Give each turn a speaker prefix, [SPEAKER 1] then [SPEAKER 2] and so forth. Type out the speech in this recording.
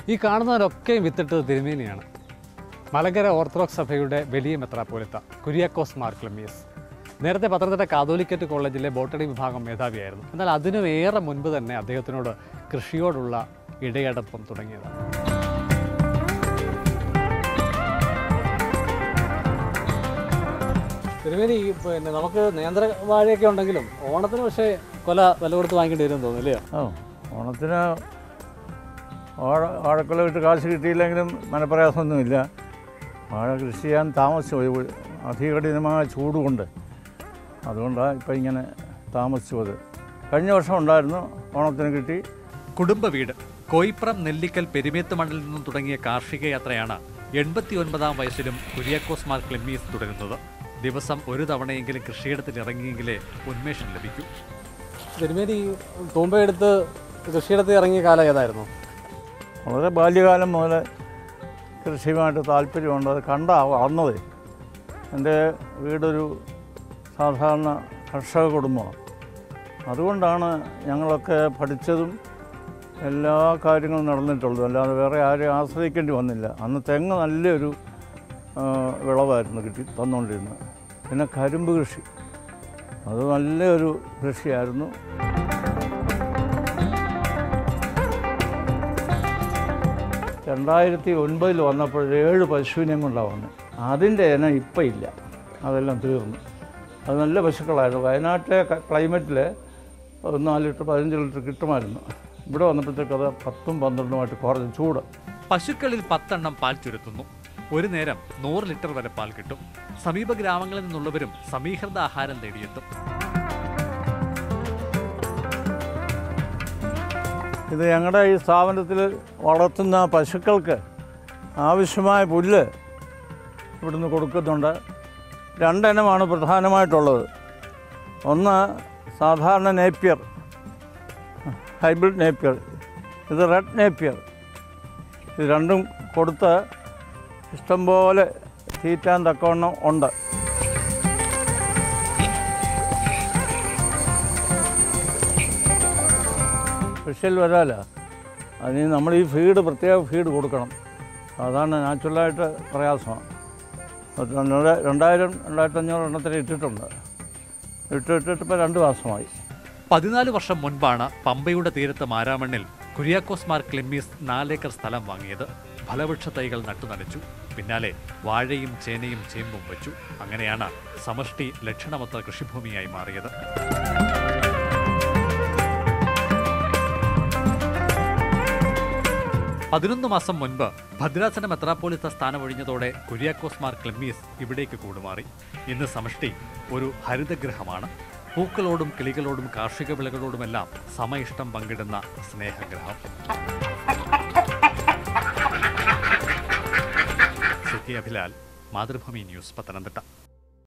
[SPEAKER 1] ഈ കാണുന്നതിലൊക്കെയും വിത്തിട്ടത് തിരുമേനിയാണ് മലങ്കര ഓർത്തഡോക്സ് സഭയുടെ വലിയ മെത്രാപ്പോലിത്ത കുര്യാക്കോസ് മാർ ക്ലെമിയസ് നേരത്തെ പത്തനംതിട്ട കാതോലിക്കറ്റ് കോളേജിലെ ബോട്ടണി വിഭാഗം മേധാവിയായിരുന്നു എന്നാൽ അതിനും ഏറെ മുൻപ് തന്നെ അദ്ദേഹത്തിനോട് കൃഷിയോടുള്ള ഇടയടപ്പം തുടങ്ങിയതാണ് തിരുമേനി ഈ പിന്നെ നമുക്ക് നേന്ത്ര വാഴയൊക്കെ ഉണ്ടെങ്കിലും ഓണത്തിന് പക്ഷേ കൊല വില കൊടുത്ത് വാങ്ങിക്കേണ്ടി വരും തോന്നുന്നു അല്ലയോ
[SPEAKER 2] ഓ ഓണത്തിന് വാഴ വാഴക്കൊല ഇട്ട് കാശ് കിട്ടിയില്ലെങ്കിലും മനപ്രയാസമൊന്നുമില്ല വാഴ കൃഷി ചെയ്യാൻ താമസിച്ചു പോയി അതികഠിനമായ ചൂട് കൊണ്ട് അതുകൊണ്ടാണ് ഇപ്പം ഇങ്ങനെ താമസിച്ചു പോയത് കഴിഞ്ഞ വർഷം ഉണ്ടായിരുന്നു ഓണത്തിന് കിട്ടി
[SPEAKER 1] കുടുംബ വീട് കോയിപ്രം നെല്ലിക്കൽ പെരുമേത്ത് മണ്ണിൽ നിന്നും തുടങ്ങിയ കാർഷിക യാത്രയാണ് എൺപത്തി ഒൻപതാം വയസ്സിലും കുര്യാക്കോസ് മാർ ക്ലെമ്മീസ് തുടരുന്നത് ദിവസം ഒരു തവണയെങ്കിലും കൃഷിയിടത്തിൽ ഇറങ്ങിയെങ്കിലേ ഉന്മേഷം ലഭിക്കൂ തിരുമേനി തൂമ്പയെടുത്ത് കൃഷിയിടത്തിൽ ഇറങ്ങിയ കാലം ഏതായിരുന്നു
[SPEAKER 2] വളരെ ബാല്യകാലം മുതൽ കൃഷിയുമായിട്ട് താല്പര്യമുണ്ട് അത് കണ്ടാ വളർന്നത് എൻ്റെ വീടൊരു സാധാരണ കർഷക കുടുംബമാണ് അതുകൊണ്ടാണ് ഞങ്ങളൊക്കെ പഠിച്ചതും എല്ലാ കാര്യങ്ങളും നടന്നിട്ടുള്ളതും അല്ലാതെ വേറെ ആരെയും ആശ്രയിക്കേണ്ടി വന്നില്ല അന്ന് തെങ്ങ് നല്ലൊരു ആ, വിളവായിരുന്നു കിട്ടി തന്നുകൊണ്ടിരുന്നത് പിന്നെ കരിമ്പ് കൃഷി അത് നല്ലൊരു കൃഷിയായിരുന്നു രണ്ടായിരത്തി ഒൻപതിൽ വന്നപ്പോൾ ഏഴ് പശുവിനെയും കൊണ്ടാണ് വന്നത് അതിൻ്റെ ഇനം ഇപ്പം ഇല്ല അതെല്ലാം തീർന്നു അത് നല്ല പശുക്കളായിരുന്നു വയനാട്ടിലെ ക- ക്ലൈമറ്റിൽ നാല് ലിറ്റർ പതിനഞ്ച് ലിറ്റർ കിട്ടുമായിരുന്നു ഇവിടെ വന്നപ്പോഴത്തേക്ക് അത് പത്തും പന്ത്രണ്ടുമായിട്ട് കുറഞ്ഞു ചൂട്
[SPEAKER 1] പശുക്കളിൽ പത്തെണ്ണം പാൽ ചുരുത്തുന്നു ഒരു നേരം നൂറ് ലിറ്റർ വരെ പാൽ കിട്ടും സമീപ ഗ്രാമങ്ങളിൽ നിന്നുള്ളവരും സമീകൃത ആഹാരം തേടിയെത്തും
[SPEAKER 2] ഇത് ഞങ്ങളുടെ ഈ സ്ഥാപനത്തിൽ വളർത്തുന്ന പശുക്കൾക്ക് ആവശ്യമായ പുല്ല് ഇവിടുന്ന് കൊടുക്കുന്നുണ്ട് രണ്ടിനമാണ് പ്രധാനമായിട്ടുള്ളത് ഒന്ന് സാധാരണ നേപ്പിയർ ഹൈബ്രിഡ് നേപ്പിയർ ഇത് റെഡ് നേപ്പിയർ ഇത് രണ്ടും കൊടുത്ത് ഇഷ്ടംപോലെ തീറ്റാൻ തക്കവണ്ണം ഉണ്ട് സ്പെഷ്യൽ വരാല അതിന് നമ്മൾ ഈ ഫീഡ് പ്രത്യേക ഫീഡ് കൊടുക്കണം സാധാരണ നാച്ചുറലായിട്ട് പ്രയാസമാണ് അത് രണ്ട് രണ്ടായിരം രണ്ടായിരത്തി അഞ്ഞൂറ് എണ്ണത്തിന് ഇട്ടിട്ടുണ്ട് ഇട്ട് ഇട്ടിട്ട് ഇപ്പോൾ രണ്ട് മാസമായി
[SPEAKER 1] പതിനാല് വർഷം മുൻപാണ് പമ്പയുടെ തീരത്ത് മാരാമണ്ണിൽ കുര്യാക്കോസ് മാർ ക്ലിമ്മീസ് നാലേക്കർ സ്ഥലം വാങ്ങിയത് ഫലവൃക്ഷ തൈകൾ നട്ടുനനച്ചു പിന്നാലെ വാഴയും ചേനയും ചേമ്പും വെച്ചു അങ്ങനെയാണ് സമഷ്ടി ലക്ഷണമൊത്ത കൃഷിഭൂമിയായി മാറിയത് പതിനൊന്ന് മാസം മുൻപ് ഭദ്രാസന മെത്രാപ്പോലിത്ത സ്ഥാനമൊഴിഞ്ഞതോടെ കുര്യാക്കോസ് മാർ ക്ലെമ്മീസ് ഇവിടേക്ക് കൂടുമാറി ഇന്ന് സമഷ്ടി ഒരു ഹരിതഗ്രഹമാണ് പൂക്കളോടും കിളികളോടും കാർഷിക വിളകളോടുമെല്ലാം സമ ഇഷ്ടം പങ്കിടുന്ന സ്നേഹഗ്രഹം C K Abhilal Mathrubhumi news Pathanamthitta